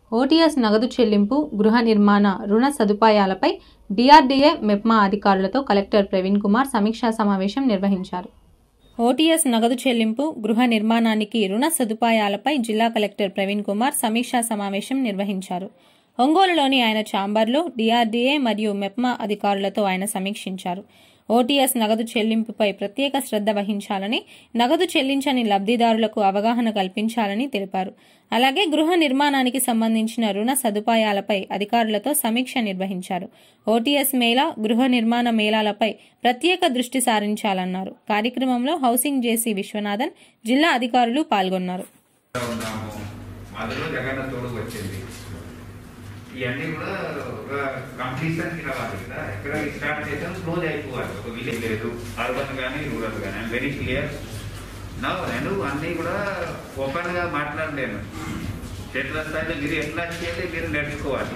OTS నగదు చెల్లింపు గృహ నిర్మాణ రుణ సదుపాయాలపై డిఆర్డీఏ మెప్మా అధికారులతో కలెక్టర్ ప్రవీణ్ కుమార్ సమీక్షా సమావేశం నిర్వహించారు ఓటీఎస్ నగదు చెల్లింపు గృహ నిర్మాణానికి రుణ సదుపాయాలపై జిల్లా కలెక్టర్ ప్రవీణ్ కుమార్ సమీక్షా సమావేశం నిర్వహించారు ఒంగోలులోని ఆయన ఛాంబర్లో డిఆర్డీఏ మరియు మెప్మా అధికారులతో ఆయన సమీక్షించారు ఓటీఎస్ నగదు చెల్లింపుపై ప్రత్యేక శ్రద్ధ వహించాలని నగదు చెల్లించని లబ్ధిదారులకు అవగాహన కల్పించాలని తెలిపారు అలాగే గృహ నిర్మాణానికి సంబంధించిన రుణ సదుపాయాలపై అధికారులతో సమీక్ష నిర్వహించారు ఓటీఎస్ మేళా గృహ నిర్మాణ మేళాలపై ప్రత్యేక దృష్టి సారించాలన్నారు కార్యక్రమంలో హౌసింగ్ జేసీ విశ్వనాథన్ జిల్లా అధికారులు పాల్గొన్నారు ఉన్నాము మధ్యలో జగన్న తోడు వచ్చింది ఇవన్నీ కూడా ఒక కంప్లీషన్ కి రావాలి కదా ఎక్కడ స్టార్ట్ చేసాం క్లోజ్ అయిపోవాలి ఒక విలేజ్ లేదు అర్బన్ కానీ రూరల్ కానీ ఐఎమ్ వెరీ క్లియర్ నా నేను అన్నీ కూడా ఓపెన్ గా మాట్లాడలేను క్షేత్ర స్థాయిలో మీరు ఎట్లా చేయాలి మీరు నేర్చుకోవాలి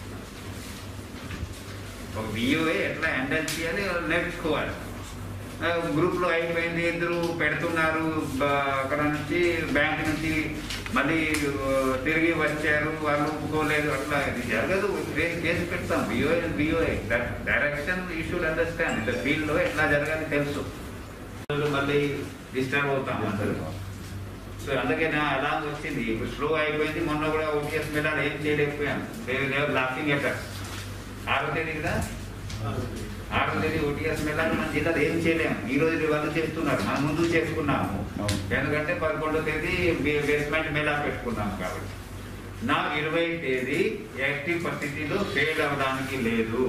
ఒక విఓఏ ఎట్లా హ్యాండిల్ చేయాలి వాళ్ళు నేర్చుకోవాలి గ్రూప్ లో అయిపోయింది ఇద్దరు పెడుతున్నారు బ- అక్కడ నుంచి బ్యాంక్ నుంచి మళ్ళీ ఆ, తిరిగి వచ్చారు వాళ్ళు ఒప్పుకోలేదు అట్లా ఇది జరగదు కేసు కేసు పెడతాం BOA BOA direction you should understand ఇట్లా ఫీల్డ్ లో ఎట్లా జరగాలి తెలుసు మళ్ళీ డిస్టర్బ్ అవుతాం అందరూ సో అందుకే నా అలా వచ్చింది ఇప్పుడు స్లో అయిపోయింది మొన్న కూడా ఓటీఎస్ మీద ఏం చేయలేకపోయాం లాఫింగ్ ఎటర్ ఆరో తేదీ కదా ఆరో తేదీ ఓటీఎస్ మీద మన జిల్లాలో ఏం చేయలేము ఈ రోజు వాళ్ళు చేస్తున్నారు మనం ముందు చేసుకున్నాము ఎందుకంటే పదకొండో తేదీ బే- బేస్మెంట్ మేళా పెట్టుకున్నాము కాబట్టి నా ఇరవై తేదీ యాక్టివ్ పరిస్థితిలో ఫెయిల్ అవ్వడానికి లేదు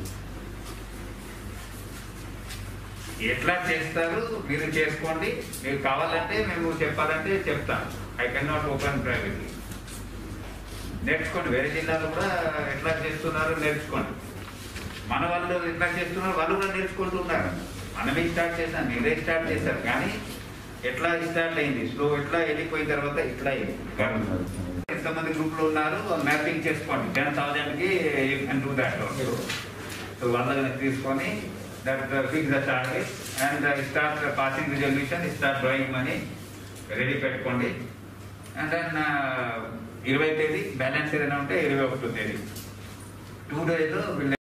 ఎట్లా చేస్తారు మీరు చేసుకోండి మీకు కావాలంటే మేము చెప్పాలంటే చెప్తాం I can not open privately నేర్చుకోండి వేరే జిల్లాలో కూడా ఎట్లా చేస్తున్నారో నేర్చుకోండి మన వాళ్ళు ఎట్లా చేస్తున్నారో వాళ్ళు కూడా నేర్చుకుంటున్నారు మనమే స్టార్ట్ చేసాం మీరే స్టార్ట్ చేశారు కానీ ఎట్లా స్టార్ట్ అయింది సో ఎట్లా వెళ్ళిపోయిన తర్వాత ఇట్లా అయింది ఎంతమంది గ్రూప్ లో ఉన్నారు మ్యాపింగ్ చేసుకోండి టెన్ థౌసండ్ కి డూ దాట్ సో వాళ్ళని తీసుకొని that fix the target and start passing resolution start drawing money ready పెట్టుకోండి అండ్ దెన్ ఇరవై తేదీ బ్యాలెన్స్ ఏదైనా ఉంటే ఇరవై ఒకటో తేదీ టూ డేస్